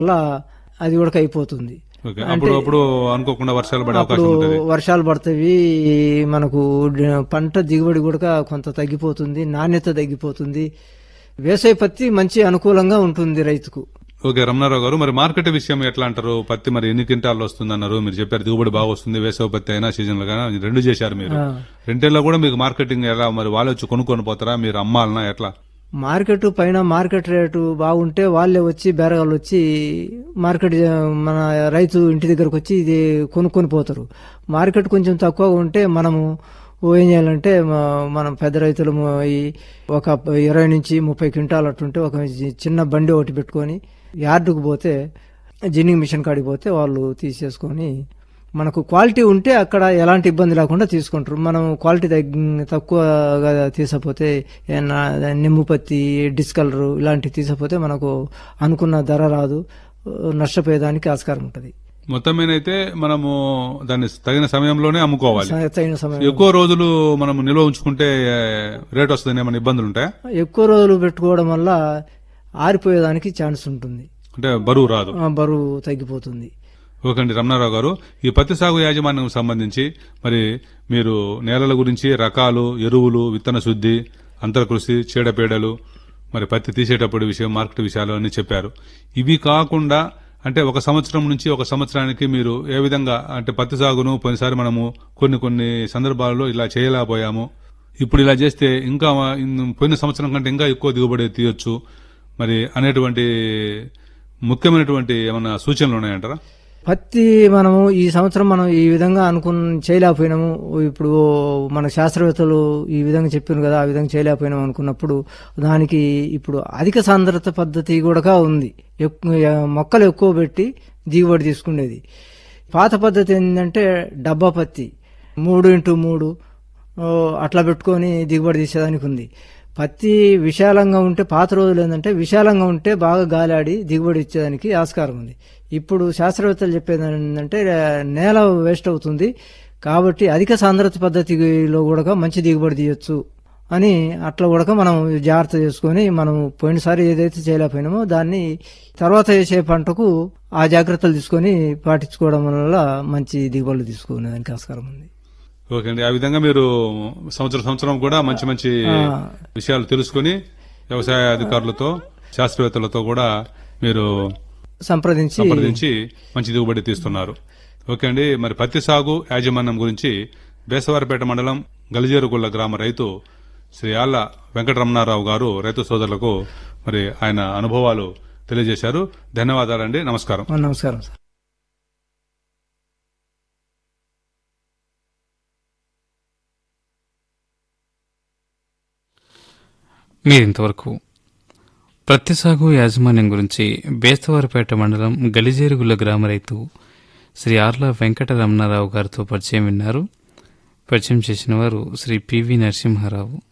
వల్ల అది ఉడక అయిపోతుంది ఓకే అప్పుడు అప్పుడు అనుకోకుండా వర్షాలు పడే అప్పుడు అవకాశం ఉంటుంది వర్షాలు పడతాయి మనకు డ- పంట దిగుబడి కూడా కొంత తగ్గిపోతుంది నాణ్యత తగ్గిపోతుంది వేసవి పత్తి మంచి అనుకూలంగా ఉంటుంది రైతుకు ఓకే రమణారావు గారు మరి మార్కెట్ విషయం ఎట్లా అంటారు పత్తి మరి ఎన్ని క్వింటాల్లో వస్తుంది అన్నారు మీరు చెప్పారు దిగుబడి బాగా వస్తుంది వేసవ పత్తి అయినా సీజన్ లో కానీ రెండు చేశారు మీరు ఆ. రెండేళ్ళలో కూడా మీకు మార్కెటింగ్ ఎలా మరి వాళ్ళు వచ్చి కొనుక్కొని పోతారా మీరు అమ్మాలనా ఎట్లా మార్కెట్ పైన మార్కెట్ రేటు బాగుంటే వాళ్ళే వచ్చి బేరగాళ్ళు వచ్చి మార్కెట్ జ- మన రైతు ఇంటి దగ్గరకు వచ్చి ఇది కొనుక్కొని పోతారు మార్కెట్ కొంచెం తక్కువగా ఉంటే మనము ఏం చేయాలంటే మ- మనం పెద్ద రైతులు ఈ ఒక ఇరవై నుంచి ముప్పై క్వింటాల్ అట్టుంటే ఒక చి- చిన్న బండి ఒకటి పెట్టుకొని యార్డుకు పోతే జిన్నింగ్ మిషన్ కాడికి పోతే వాళ్ళు తీసేసుకొని మనకు క్వాలిటీ ఉంటే అక్కడ ఎలాంటి ఇబ్బంది లేకుండా తీసుకుంటారు మనం క్వాలిటీ తగ్గి- తక్కువగా తీసపోతే ఏమన్నా నిమ్ము పత్తి డిస్కలర్ ఇలాంటివి తీసపోతే మనకు అనుకున్న ధర రాదు నష్టపోయేదానికి ఆస్కారం ఉంటుంది మొత్తం మీద అయితే మనము దాన్ని తగిన సమయంలోనే అమ్ముకోవాలి తగిన సమయం ఎక్కువ రోజులు మనం నిల్వ ఉంచుకుంటే ఏ, రేట్ వస్తుంది ఏమైనా ఇబ్బందులు ఉంటాయా ఎక్కువ రోజులు పెట్టుకోవడం వల్ల ఆరిపోయేదానికి ఛాన్స్ ఉంటుంది అంటే బరువు రాదు ఆ, బరువు తగ్గిపోతుంది ఓకే అండి రమణారావు గారు ఈ పత్తి సాగు యాజమాన్యం సంబంధించి మరి మీరు నేలల గురించి రకాలు ఎరువులు విత్తన శుద్ధి అంతర్కృషి చీడపీడలు మరి పత్తి తీసేటప్పుడు విషయం మార్కెట్ విషయాలు అన్ని చెప్పారు ఇవి కాకుండా అంటే ఒక సంవత్సరం నుంచి ఒక సంవత్సరానికి మీరు ఏ విధంగా అంటే పత్తి సాగును పోయినసారి మనము కొన్ని కొన్ని సందర్భాల్లో ఇలా చేయలేకపోయాము ఇప్పుడు ఇలా చేస్తే ఇంకా ఇన్- పోయిన సంవత్సరం కంటే ఇంకా ఎక్కువ దిగుబడి తీయొచ్చు మరి అనేటువంటి ముఖ్యమైనటువంటి ఏమైనా సూచనలు ఉన్నాయంటారా పత్తి మనము ఈ సంవత్సరం మనం ఈ విధంగా అనుకున్న చేయలేకపోయినాము ఇప్పుడు మన శాస్త్రవేత్తలు ఈ విధంగా చెప్పారు కదా ఆ విధంగా చేయలేకపోయినాము అనుకున్నప్పుడు దానికి ఇప్పుడు అధిక సాంద్రత పద్ధతి కూడా ఉంది ఎక్కు- మొక్కలు ఎక్కువ పెట్టి దిగుబడి తీసుకునేది పాత పద్ధతి ఏంటంటే డబ్బా పత్తి మూడు ఇంటూ మూడు ఓ, అట్లా పెట్టుకొని దిగుబడి తీసేదానికి ఉంది పత్తి విశాలంగా ఉంటే పాత రోజులు ఏంటంటే విశాలంగా ఉంటే బాగా గాలాడి దిగుబడి ఇచ్చేదానికి ఆస్కారం ఉంది ఇప్పుడు శాస్త్రవేత్తలు చెప్పేది ఏంటంటే నేల వేస్ట్ అవుతుంది కాబట్టి అధిక సాంద్రత పద్ధతిలో కూడా మంచి దిగుబడి తీయొచ్చు అని అట్లా కూడా మనం జాగ్రత్త చేసుకొని మనం పోయినసారి ఏదైతే చేయలేకపోయినామో దాన్ని తర్వాత వేసే పంటకు ఆ జాగ్రత్తలు తీసుకొని పాటించుకోవడం వల్ల మంచి దిగుబడులు తీసుకునేదానికి ఆస్కారం ఉంది ఓకే అండి ఆ విధంగా మీరు సంవత్సరం సంవత్సరం కూడా మంచి మంచి విషయాలు తెలుసుకుని వ్యవసాయ అధికారులతో శాస్త్రవేత్తలతో కూడా మీరు సంప్రదించి సంప్రదించి మంచి దిగుబడి తీస్తున్నారు ఓకే అండి మరి పత్తి సాగు యాజమాన్యం గురించి బేసవారిపేట మండలం గలిజేరుగుళ్ళ గ్రామ రైతు శ్రీ ఆళ్ల వెంకటరమణారావు గారు రైతు సోదరులకు మరి ఆయన అనుభవాలు తెలియజేశారు ధన్యవాదాలండి నమస్కారం నమస్కారం సార్ మీరింతవరకు ప్రత్తి సాగు యాజమాన్యం గురించి బేస్తవారిపేట మండలం గలిజేరుగుల గ్రామ రైతు శ్రీ ఆర్ల వెంకట రమణారావు గారితో పరిచయం విన్నారు పరిచయం చేసిన వారు శ్రీ పివి నరసింహారావు